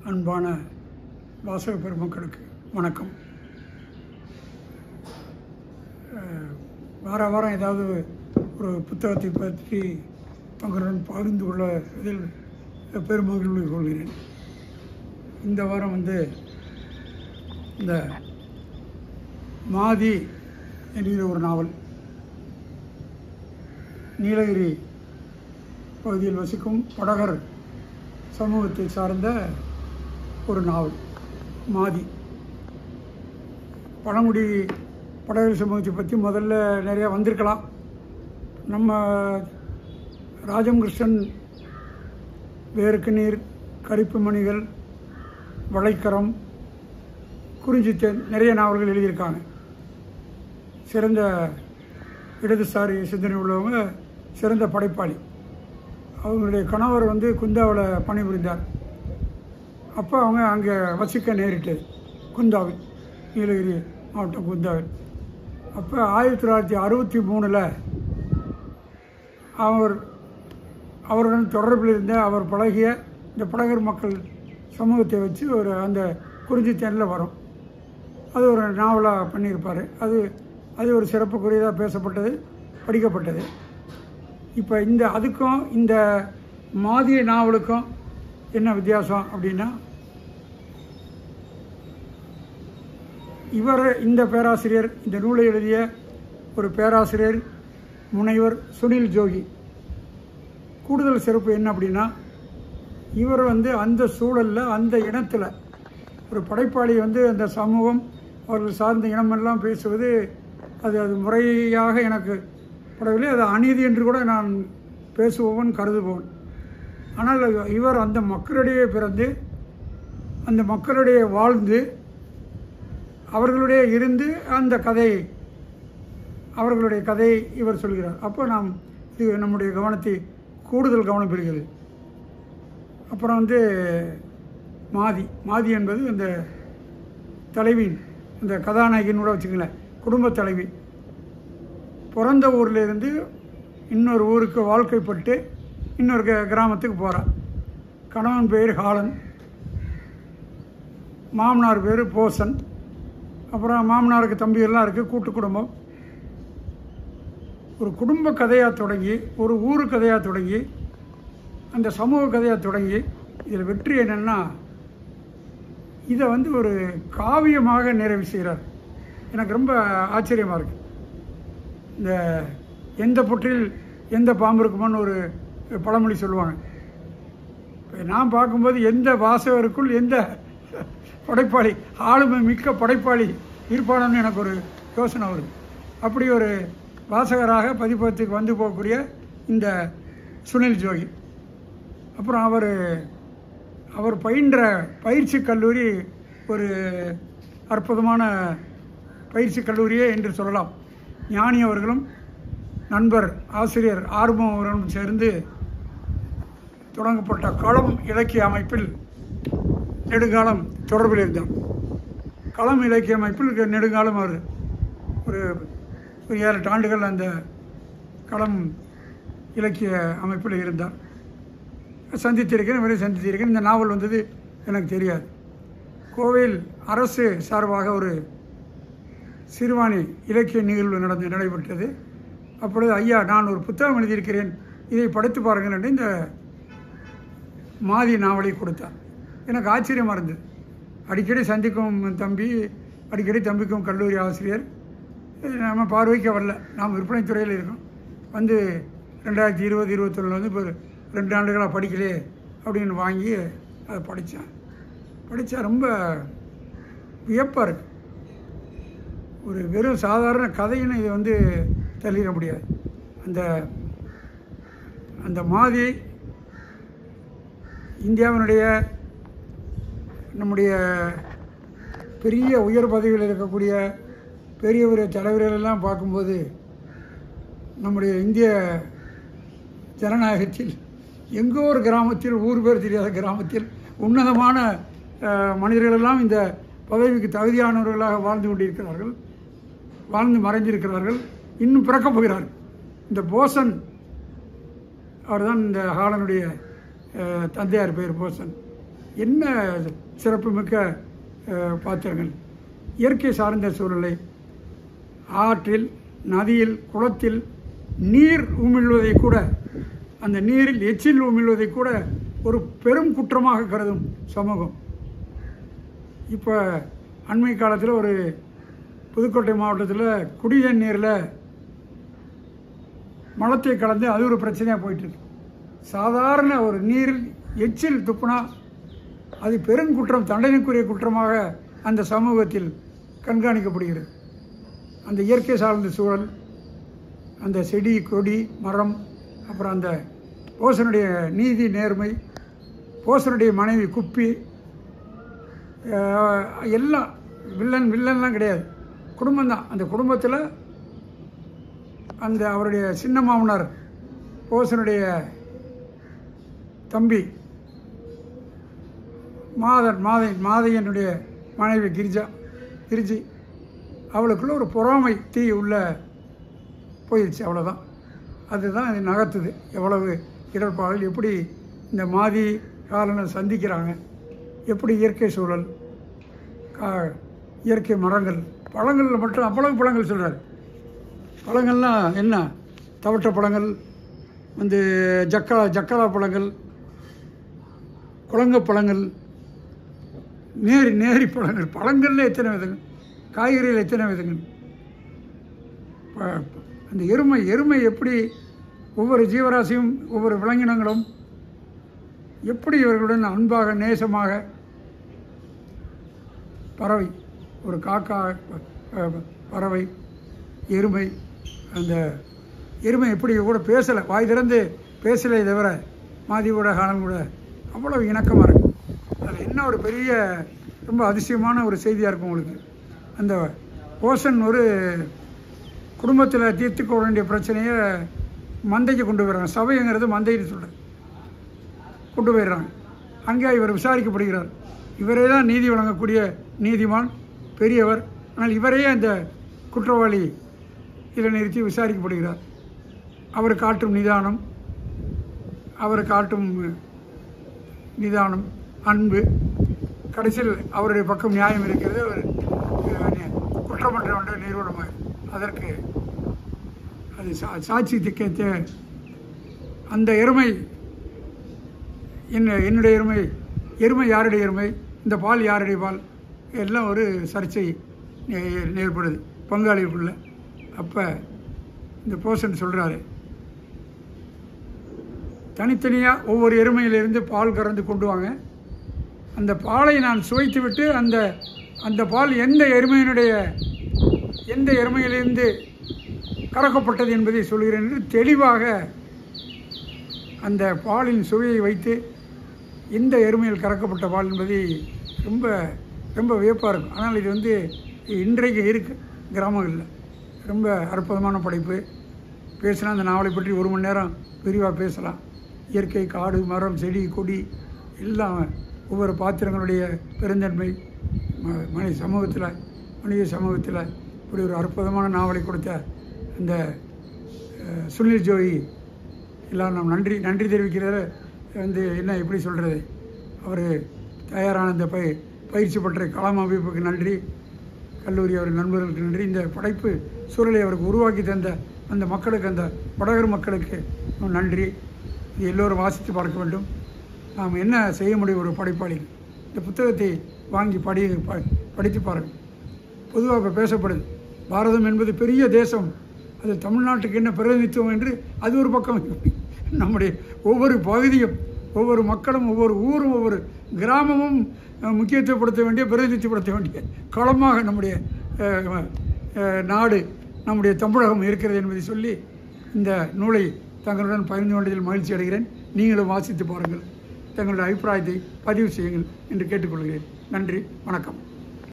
அன்பான வாசக பெருமக்களுக்கு வணக்கம் அஹ், வார வாரம் ஏதாவது ஒரு புத்தகத்தை பற்றி தங்களுடன் பகிர்ந்து கொள்ள இதில் பெருமகிழ்வு கொள்கிறேன் இந்த வாரம் வந்து இந்த மாதி என்கிற ஒரு நாவல் நீலகிரி பகுதியில் வசிக்கும் படகர் சமூகத்தை சார்ந்த ஒரு நாவல் மாதி பழங்குடி படகர் சமூகத்தை பற்றி முதல்ல நிறையா வந்திருக்கலாம் நம்ம ராஜம் கிருஷ்ணன் வேருக்கு நீர் கரிப்பு மணிகள் வளைக்கரம் குறிஞ்சித்தேன் நிறைய நாவல்கள் எழுதியிருக்காங்க சிறந்த இடதுசாரி சிந்தனை உள்ளவங்க சிறந்த படைப்பாளி அவங்களுடைய கணவர் வந்து குந்தாவில் பணிபுரிந்தார் அப்போ அவங்க அங்கே வசிக்க நேரிட்டது குந்தாவில் நீலகிரி மாவட்டம் குந்தாவில் அப்போ ஆயிரத்தி தொள்ளாயிரத்தி அறுபத்தி மூணில் அவர் அவருடன் தொடர்பில் இருந்த அவர் பழகிய இந்த படகர் மக்கள் சமூகத்தை வச்சு ஒரு அந்த குறிஞ்சி தேனில் வரும் அது ஒரு நாவலாக பண்ணியிருப்பார் அது அது ஒரு சிறப்புக்குரியதாக பேசப்பட்டது படிக்கப்பட்டது இப்போ இந்த அதுக்கும் இந்த மாதிய நாவலுக்கும் என்ன வித்தியாசம் அப்படின்னா இவர் இந்த பேராசிரியர் இந்த நூலை எழுதிய ஒரு பேராசிரியர் முனைவர் சுனில் ஜோகி கூடுதல் சிறப்பு என்ன அப்படின்னா இவர் வந்து அந்த சூழலில் அந்த இனத்தில் ஒரு படைப்பாளி வந்து அந்த சமூகம் அவர்கள் சார்ந்த இனமெல்லாம் பேசுவது அது அது முறையாக எனக்கு படவில்லை அது அநீதி என்று கூட நான் பேசுபவன் கருதுபவன் ஆனால் இவர் அந்த மக்களிடையே பிறந்து அந்த மக்களிடையே வாழ்ந்து அவர்களுடைய இருந்து அந்த கதை அவர்களுடைய கதையை இவர் சொல்கிறார் அப்போ நாம் இது நம்முடைய கவனத்தை கூடுதல் கவனம் பெறுகிறது அப்புறம் வந்து மாதி மாதி என்பது இந்த தலைவியின் இந்த கதாநாயகின்னு கூட வச்சுக்கங்களேன் குடும்ப தலைவி பிறந்த ஊர்ல இருந்து இன்னொரு ஊருக்கு வாழ்க்கைப்பட்டு இன்னொரு க- கிராமத்துக்கு போகிறான் கணவன் பேர் ஹாலன் மாமனார் பேர் போசன் அப்புறம் மாமனாருக்கு தம்பி எல்லாம் இருக்குது கூட்டு குடும்பம் ஒரு குடும்ப கதையாக தொடங்கி ஒரு ஊர் கதையாக தொடங்கி அந்த சமூக கதையாக தொடங்கி இதில் வெற்றி என்னென்னா இதை வந்து ஒரு காவியமாக நிறைவு செய்கிறார் எனக்கு ரொம்ப ஆச்சரியமாக இருக்கு இந்த எந்த புற்றில் எந்த பாம்பு இருக்குமோன்னு ஒரு பழமொழி சொல்லுவாங்க இப்ப நான் பார்க்கும்போது எந்த வாசகருக்குள் எந்த படைப்பாளி ஆளுமை மிக்க படைப்பாளி இருப்பானோன்னு எனக்கு ஒரு யோசனை வருது அப்படி ஒரு வாசகராக பதிப்பகத்துக்கு வந்து போகக்கூடிய இந்த சுனில் ஜோகி அப்புறம் அவர் அவர் பயின்ற பயிற்சி கல்லூரி ஒரு அற்புதமான பயிற்சி கல்லூரியே என்று சொல்லலாம் ஞானி அவர்களும் நண்பர் ஆசிரியர் ஆர்வம் அவர்களும் சேர்ந்து தொடங்கப்பட்ட களம் இலக்கிய அமைப்பில் நெடுங்காலம் தொடர்பில் இருந்தார் களம் இலக்கிய அமைப்பில் நெடுங்காலம் அவர் ஒரு ஒரு ஏழு எட்டு ஆண்டுகள் அந்த களம் இலக்கிய அமைப்பில் இருந்தார் சந்தித்திருக்கிறேன் வரை சந்தித்திருக்கிறேன் இந்த நாவல் வந்தது எனக்கு தெரியாது கோவையில் அரசு சார்பாக ஒரு சிறுவாணி இலக்கிய நிகழ்வு நடந்து நடைபெற்றது அப்பொழுது ஐயா நான் ஒரு புத்தகம் எழுதியிருக்கிறேன் இதை படித்து பாருங்கள் என்று இந்த மாதி நாவலை கொடுத்தார் எனக்கு ஆச்சரியமாக இருந்தது அடிக்கடி சந்திக்கும் தம்பி அடிக்கடி தம்பிக்கும் கல்லூரி ஆசிரியர் இது நம்ம பார்வைக்க வரல நாம் விற்பனை துறையில் இருக்கோம் வந்து ரெண்டாயிரத்தி இருபது இருபத்தொன்னில் வந்து இப்போ ரெண்டு ஆண்டுகளாக படிக்கலையே அப்படின்னு வாங்கி அதை படித்தேன் படித்தா ரொம்ப வியப்பாக இருக்கு ஒரு வெறும் சாதாரண கதைன்னு இதை வந்து தள்ளிட முடியாது அந்த அந்த மாதிரி இந்தியாவினுடைய நம்முடைய பெரிய உயர் பதவியில் இருக்கக்கூடிய பெரிய பெரிய தலைவர்கள் எல்லாம் பார்க்கும்போது நம்முடைய இந்திய ஜனநாயகத்தில் எங்கோ ஒரு கிராமத்தில் ஊர் பேர் தெரியாத கிராமத்தில் உன்னதமான அஹ், மனிதர்களெல்லாம் இந்த பதவிக்கு தகுதியானவர்களாக வாழ்ந்து கொண்டிருக்கிறார்கள் வாழ்ந்து மறைஞ்சிருக்கிறார்கள் இன்னும் பிறக்கப் போகிறார்கள் இந்த போசன் அவர்தான் இந்த ஹாலனுடைய அஹ், தந்தையார் பேர் போசன் என்ன சிறப்புமிக்க அஹ், பாத்திரங்கள் இயற்கை சார்ந்த சூழலை ஆற்றில் நதியில் குளத்தில் நீர் உமிழ்வதை கூட அந்த நீரில் எச்சில் உமிழ்வதை கூட ஒரு பெரும் குற்றமாக கருதும் சமூகம் இப்போ அண்மை காலத்தில் ஒரு புதுக்கோட்டை மாவட்டத்தில் குடிநீர் நீரில் மலத்தை கலந்து அது ஒரு பிரச்சனையாக போயிட்டுருக்கு சாதாரண ஒரு நீரில் எச்சில் துப்புனா அது பெருங்குற்றம் தண்டனைக்குரிய குற்றமாக அந்த சமூகத்தில் கண்காணிக்கப்படுகிறது அந்த இயற்கை சார்ந்த சூழல் அந்த செடி கொடி மரம் அப்புறம் அந்த போசனுடைய நீதி நேர்மை போசனுடைய மனைவி குப்பி அஹ், எல்லாம் வில்லன் வில்லன்லாம் கிடையாது குடும்பம்தான் அந்த குடும்பத்தில் அந்த அவருடைய சின்ன மாமனார் போசனுடைய தம்பி மாதன் மாதை மாதையனுடைய மனைவி கிரிஜா கிரிஜி அவளுக்குள்ள ஒரு பொறாமை தீ உள்ள போயிடுச்சு அவ்வளோதான் அதுதான் இது நகர்த்துது எவ்வளவு இடர்பாடுகள் எப்படி இந்த மாதி காலனை சந்திக்கிறாங்க எப்படி இயற்கை சூழல் கா இயற்கை மரங்கள் பழங்களில் மட்டும் அவ்வளவு பழங்கள் சொல்கிறார் பழங்கள்லாம் என்ன தவட்ட பழங்கள் வந்து ஜக்கா ஜக்கலா பழங்கள் குழங்க பழங்கள் நேரி நேரி பழங்கள் பழங்களில் எத்தனை விதங்கள் காய்கறிகள் எத்தனை விதங்கள் ப- அந்த எருமை எருமை எப்படி ஒவ்வொரு ஜீவராசியும் ஒவ்வொரு விலங்கினங்களும் எப்படி இவர்களுடன் அன்பாக நேசமாக பறவை ஒரு காக்கா ப- ப- பறவை எருமை அந்த எருமை எப்படி கூட பேசலை வாய் திறந்து பேசலை தவிர மாதி கூட காலம் கூட அவ்வளவு இணக்கமாக இருக்கும் அதில் என்ன ஒரு பெரிய ரொம்ப அதிசயமான ஒரு செய்தியாக இருக்கும் உங்களுக்கு அந்த ஓசன் ஒரு குடும்பத்தில் தீர்த்துக்க வேண்டிய பிரச்சனையை மந்தைக்கு கொண்டு போயிடுறாங்க சபைங்கிறது மந்தைன்னு சொல்கிறேன் கொண்டு போயிடுறாங்க அங்கே இவர் விசாரிக்கப்படுகிறார் இவரே தான் நீதி வழங்கக்கூடிய நீதிமான் பெரியவர் ஆனால் இவரே அந்த குற்றவாளி இதில் நிறுத்தி விசாரிக்கப்படுகிறார் அவர் காட்டும் நிதானம் அவர் காட்டும் நிதானம் அன்பு கடைசியில் அவருடைய பக்கம் நியாயம் இருக்கிறது அவர் அஹ், குற்றமற்றவன்ற நிறுவனமாக அதற்கு அது சா சாட்சி திக்கத்தை அந்த எருமை என்ன என்னுடைய எருமை எருமை யாருடைய எருமை இந்த பால் யாருடைய பால் எல்லாம் ஒரு சர்ச்சை நே- ஏற்படுது பங்காளிக்குள்ள அப்போ இந்த போசன் சொல்கிறாரு தனித்தனியாக ஒவ்வொரு எருமையிலிருந்து பால் கறந்து கொண்டு வாங்க அந்த பாலை நான் சுவைத்து விட்டு அந்த அந்த பால் எந்த எருமையினுடைய எந்த எருமையிலிருந்து கறக்கப்பட்டது என்பதை சொல்கிறேன் என்று தெளிவாக அந்த பாலின் சுவையை வைத்து இந்த எருமையில் கறக்கப்பட்ட பால் என்பதை ரொம்ப ரொம்ப வியப்பாக இருக்கும் ஆனால் இது வந்து இன்றைக்கு இருக்கு கிராமங்களில் ரொம்ப அற்புதமான படைப்பு பேசினா அந்த நாவலை பற்றி ஒரு மணி நேரம் விரிவாக பேசலாம் இயற்கை காடு மரம் செடி கொடி எல்லாம் ஒவ்வொரு பாத்திரங்களுடைய பெருந்தன்மை ம- மனித சமூகத்தில் மனித சமூகத்தில் இப்படி ஒரு அற்புதமான நாவலை கொடுத்த அந்த அஹ், சுனில் ஜோயி எல்லாம் நாம் நன்றி நன்றி தெரிவிக்கிறது வந்து என்ன எப்படி சொல்கிறது அவர் தயாரான இந்த பய பயிற்சி பெற்ற கலாம் அமைப்புக்கு நன்றி கல்லூரி அவர் நண்பர்களுக்கு நன்றி இந்த படைப்பு சூழலை அவருக்கு உருவாக்கி தந்த அந்த மக்களுக்கு அந்த வடகர் மக்களுக்கு நன்றி இது எல்லோரும் வாசித்து பார்க்க வேண்டும் நாம் என்ன செய்ய முடியும் ஒரு படைப்பாளி இந்த புத்தகத்தை வாங்கி படி ப- படித்து பாருங்கள் பொதுவாக இப்போ பேசப்படுது பாரதம் என்பது பெரிய தேசம் அது தமிழ்நாட்டுக்கு என்ன பிரதிநிதித்துவம் என்று அது ஒரு பக்கம் நம்முடைய ஒவ்வொரு பகுதியும் ஒவ்வொரு மக்களும் ஒவ்வொரு ஊரும் ஒவ்வொரு கிராமமும் அஹ், முக்கியத்துவப்படுத்த வேண்டிய பிரதிநிதித்துவப்படுத்த வேண்டிய களமாக நம்முடைய அஹ், அஹ், நாடு நம்முடைய தமிழகம் இருக்கிறது என்பதை சொல்லி இந்த நூலை தங்களுடன் பகிர்ந்து கொண்டதில் மகிழ்ச்சி அடைகிறேன் நீங்களும் வாசித்து பாருங்கள் தங்களுடைய அபிப்பிராயத்தை பதிவு செய்யுங்கள் என்று கேட்டுக்கொள்கிறேன் நன்றி வணக்கம்